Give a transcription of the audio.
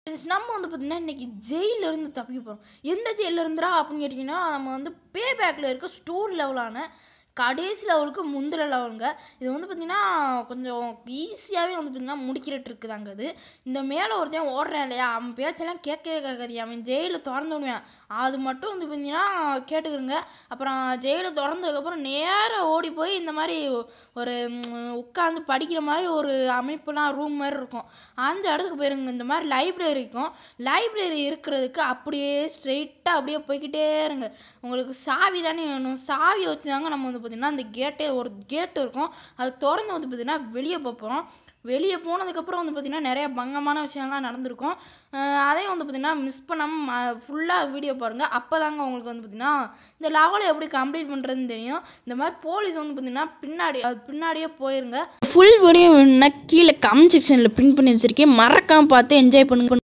நம்ம வந்து பார்த்திங்கன்னா இன்றைக்கி ஜெயிலிருந்து தப்பிக்க போகிறோம் எந்த ஜெயிலில் இருந்துடா அப்படின்னு கேட்டிங்கன்னா நம்ம வந்து பே பேக்கில் இருக்க ஸ்டோர் லெவலான கடைசி லெவலுக்கு முந்திர லெவலுங்க இது வந்து பார்த்திங்கன்னா கொஞ்சம் ஈஸியாகவே வந்து பார்த்திங்கன்னா முடிக்கிற ட்ரிக்கு தாங்க இது இந்த மேலே ஒருத்தன் ஓடுறான் இல்லையா அவன் பேச்செல்லாம் கேட்கவே கேட்காது அவன் ஜெயிலில் திறந்து விடுவேன் அது மட்டும் வந்து பார்த்திங்கன்னா கேட்டுக்கிறங்க அப்புறம் ஜெயிலில் திறந்ததுக்கப்புறம் நேராக ஓடி போய் இந்த மாதிரி ஒரு உட்காந்து படிக்கிற மாதிரி ஒரு அமைப்புலாம் ரூம் மாதிரி இருக்கும் அந்த இடத்துக்கு போயிருங்க இந்த மாதிரி லைப்ரரி இருக்கும் லைப்ரரி இருக்கிறதுக்கு அப்படியே ஸ்ட்ரெயிட்டாக அப்படியே போய்க்கிட்டே இருங்க உங்களுக்கு சாவி தானே வேணும் சாவியை வச்சு தாங்க நம்ம வந்து பார்த்திங்கன்னா அந்த கேட்டே ஒரு கேட்டு இருக்கும் அது திறந்து வந்து பார்த்திங்கன்னா வெளியே போகிறோம் வெளியே போனதுக்கப்புறம் வந்து பார்த்திங்கன்னா நிறைய பங்கமான விஷயம்லாம் நடந்திருக்கும் அஹ் அதையும் வந்து பார்த்திங்கன்னா மிஸ் பண்ணாமல் ஃபுல்லாக வீடியோ பாருங்கள் அப்போ தாங்க உங்களுக்கு வந்து பார்த்திங்கன்னா இந்த லெவலை எப்படி கம்ப்ளீட் பண்ணுறதுன்னு தெரியும் இந்த மாதிரி போலீஸ் வந்து பார்த்திங்கன்னா பின்னாடி அது பின்னாடியே போயிருங்க ஃபுல் வீடியோ வேணும்னா கீழே கமெண்ட் செக்ஷனில் பிரிண்ட் பண்ணி வச்சுருக்கேன் மறக்காமல் பார்த்து என்ஜாய் பண்ணுங்க